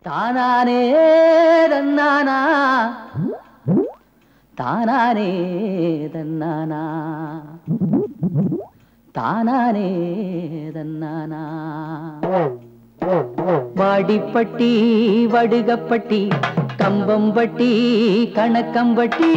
தானானே தன்னானா தானானே தன்னானா தானானே தன்னானா வாடிப்பட்டி வடுகப்பட்டி கம்பம்பட்டி கணக்கம்பட்டி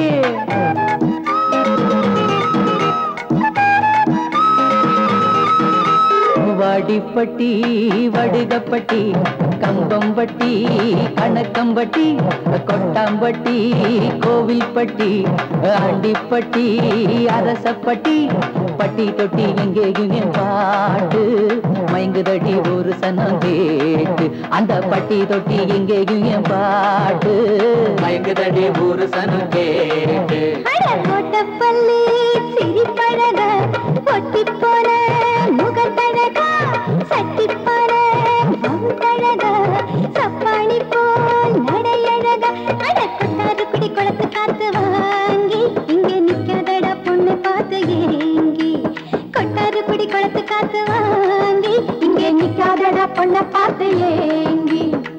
வாடிப்பட்டி வடுகப்பட்டி கம்பம்பட்டி கணக்கம்பட்டி கொட்டாம்பட்டி கோவில்பட்டி ஆண்டிப்பட்டி அரசப்பட்டி பட்டி தொட்டி எங்கேயும் என் பாட்டு மயங்குதடி ஒரு சனம் கேட்டு அந்த பட்டி தொட்டி எங்கேயும் என் பாட்டு மயங்குதடி ஒரு சனம் கேட்டு பள்ளி சிரிப்பழக ஒட்டி போன முகத்தழக சட்டி போன முகத்தழக சப்பாணி போல் நடையழக அட கொட்டாரு குடி குளத்து காத்து வாங்கி இங்க நிக்காதடா பொண்ணு பார்த்து ஏங்கி கொட்டாரு குடி குளத்து காத்து வாங்கி இங்க நிக்காதடா பொண்ணை பார்த்து ஏங்கி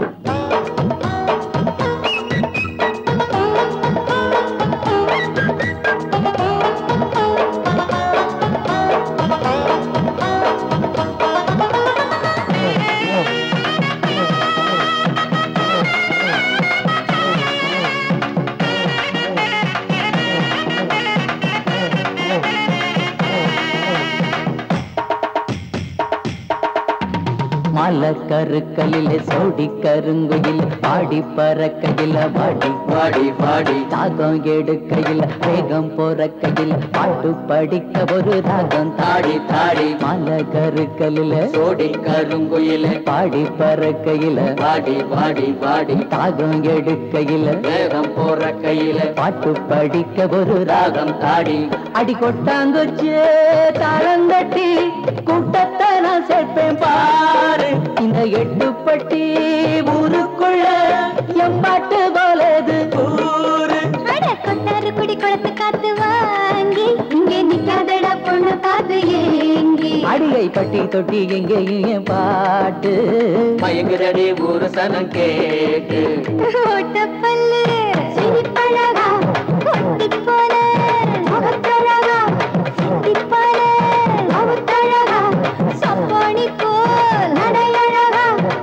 மலக்கருக்கையில சோடி கருங்குயில் பாடி பறக்கையில பாடி பாடி பாடி தாகம் எடுக்கையில் வேகம் போறக்கையில் பாட்டு படிக்க ஒரு தாகம் தாடி தாடி மலக்கருக்கலில சோடி கருங்குயில பாடி பறக்கையில பாடி பாடி பாடி தாகம் எடுக்கையில் வேகம் போறக்கையில பாட்டு படிக்க ஒரு ராகம் தாடி அடி கொட்டாங்குச்சு தாளந்தட்டி கூட்டத்தை நான் சேர்ப்பேன் பாரு இந்த எட்டுப்பட்டி ஊருக்குள்ள எம்பாட்டு போலது ஊரு அட கொட்டாரு குடி குளத்து காத்து வாங்கி இங்கே நிக்காதடா பொண்ணு பார்த்து ஏங்கி அடியை பட்டி தொட்டி எங்கேயும் என் பாட்டு மயங்குதடி ஊரு சனம் கேட்டு ஓட்டப்பல்லு சிரிப்பழகா ஒட்டி போன முகத்தழகா சிட்டி போன முகத்தழகா சப்பாணி போல் நடையழகா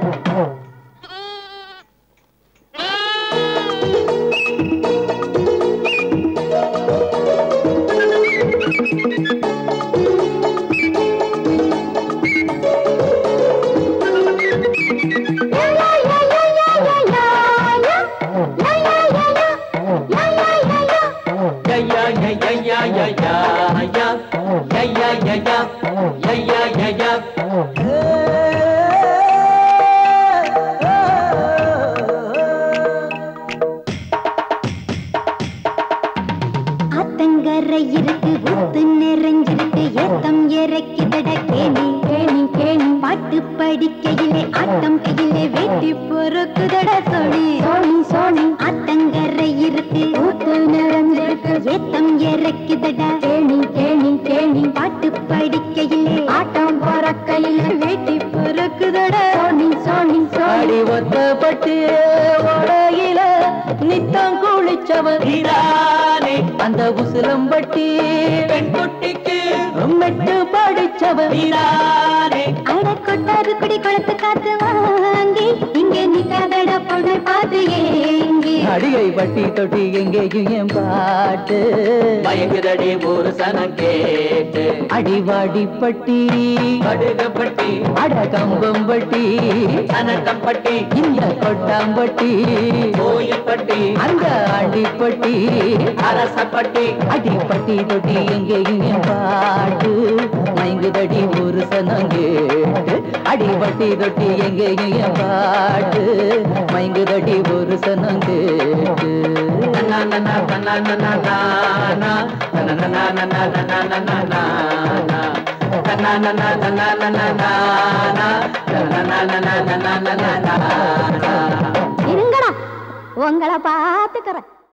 யா யா யா யா யா யா யா யா யா யா யா யா யா யா யா ஆத்தங்கரை இருக்கு ஊத்து நிறைஞ்சிருக்கு ஏத்தம் இறக்கிதட கேணி கேணி கேணி பாட்டு படிக்கையிலே ஆட்டம் கையிலே வேட்டி பொறுக்குதட சோழி சோழி சோழி ஆத்தங்கரை இருக்கு ஊத்து நிறைஞ்சிருக்கு ஏத்தம் இறக்கிதட கேணி கேணி கேணி பாட்டு படிக்கையிலே ஆட்டம் பொறக்கையிலே வேட்டி பொறுக்குதட சோழி சோழி சோழி அடி ஒத்தப்பட்டு உலகில நித்தம் குளிச்சவன் நீதானே அந்த உசிலம்பட்டி பெண் குட்டிக்கு மெட்டு படிச்சவன் நீதானே அட கொட்டாரு குடி குளத்து காத்து வாங்கி இங்க நிக்காதட பொண்ணு பார்த்து ஏங்கி அடியை பட்டி தொட்டி எங்கேயும் என் பாட்டு மயங்குதடி ஒரு சனம் கேட்டு அடிவாடிப்பட்டி கடுகப்பட்டி அட கம்பம்பட்டி அனக்கம்பட்டி இந்த கொட்டாம்பட்டி கோயில்பட்டி அந்த அடிப்பட்டி அரசப்பட்டி அடிப்பட்டி தொட்டி எங்கேயும் என் பாட்டு மயங்குதடி ஒரு சனம் கேட்டு அடிபட்டி தொட்டி எங்கேயும் என் பாட்டு மயங்குதடி ஒரு சனம் கேட்டு இருங்கடா உங்களை பாத்துக்கிறேன்